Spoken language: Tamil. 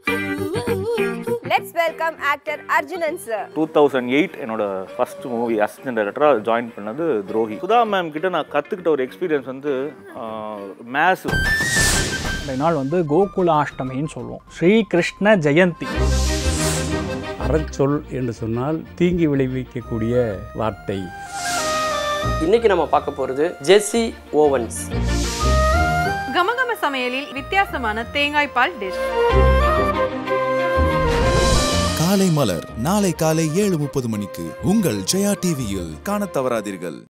Let's welcome actor Arjunan sir. Two thousand eight என்னோட ஃபர்ஸ்ட் மூவி அசிஸ்டன்ட் டைரக்டராக ஜாயின் பண்ணது துரோகி சுதா மேம் கிட்ட நான் கற்றுக்கிட்ட ஒரு எக்ஸ்பீரியன்ஸ் வந்து மேத்ஸ் இந்த நாள் வந்து கோகுல அஷ்டமின்னு சொல்லுவோம் ஸ்ரீ கிருஷ்ண ஜெயந்தி அறச்சொல் என்று சொன்னால் தீங்கி விளைவிக்கக்கூடிய வார்த்தை இன்னைக்கு நம்ம பார்க்க போகிறது ஜெஸ்ஸி ஓவன்ஸ் கமகம சமையலில் வித்தியாசமான தேங்காய் பால் டிஷ் காலை மலர் நாளை காலை ஏழு முப்பது மணிக்கு உங்கள் ஜெயா டிவியில் காணத் தவறாதீர்கள்